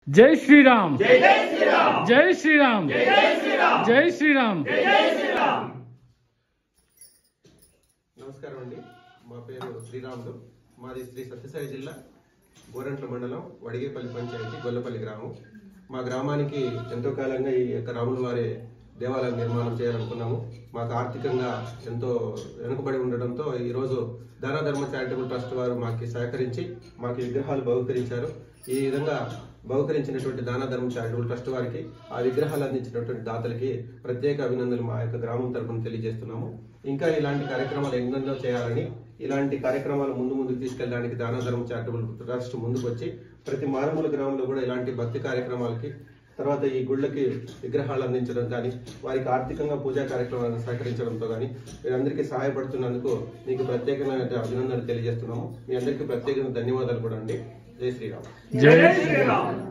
జై శ్రీరామ్ జై శ్రీరామ్ జై శ్రీరామ్ నమస్కారం అండి మా పేరు శ్రీరాములు మాది శ్రీ సత్యసాయి జిల్లా గోరంట్ల మండలం వడిగేపల్లి పంచాయతీ గొల్లపల్లి గ్రామం మా గ్రామానికి ఎంతో కాలంగా ఈ యొక్క రాముల వారి దేవాలయం నిర్మాణం చేయాలనుకున్నాము మాకు ఆర్థికంగా ఎంతో వెనుకబడి ఉండడంతో ఈరోజు దాన ధర్మ చారిటబుల్ ట్రస్ట్ వారు మాకు సహకరించి మాకు ఈ విగ్రహాలు బహుకరించారు ఈ విధంగా బహుకరించినటువంటి దాన ధర్మ చారిటబుల్ ట్రస్ట్ వారికి ఆ విగ్రహాలు అందించినటువంటి దాతలకి ప్రత్యేక అభినందనలు మా యొక్క గ్రామం తరపున తెలియజేస్తున్నాము ఇంకా ఇలాంటి కార్యక్రమాలు ఎన్నెన్నో చేయాలని ఇలాంటి కార్యక్రమాలు ముందు ముందుకు తీసుకెళ్ళడానికి దాన ధర్మ చారిటబుల్ ట్రస్ట్ ముందుకు వచ్చి ప్రతి మారుమూల గ్రామంలో కూడా ఇలాంటి భక్తి కార్యక్రమాలకి తర్వాత ఈ గుళ్ళకి విగ్రహాలు అందించడం కానీ వారికి ఆర్థికంగా పూజా కార్యక్రమాలను సహకరించడంతో కానీ మీరందరికీ సహాయపడుతున్నందుకు మీకు ప్రత్యేకమైన అభినందనలు తెలియజేస్తున్నాము మీ అందరికీ ప్రత్యేకమైన ధన్యవాదాలు కూడా అండి జై శ్రీరామ్ జై శ్రీరామ్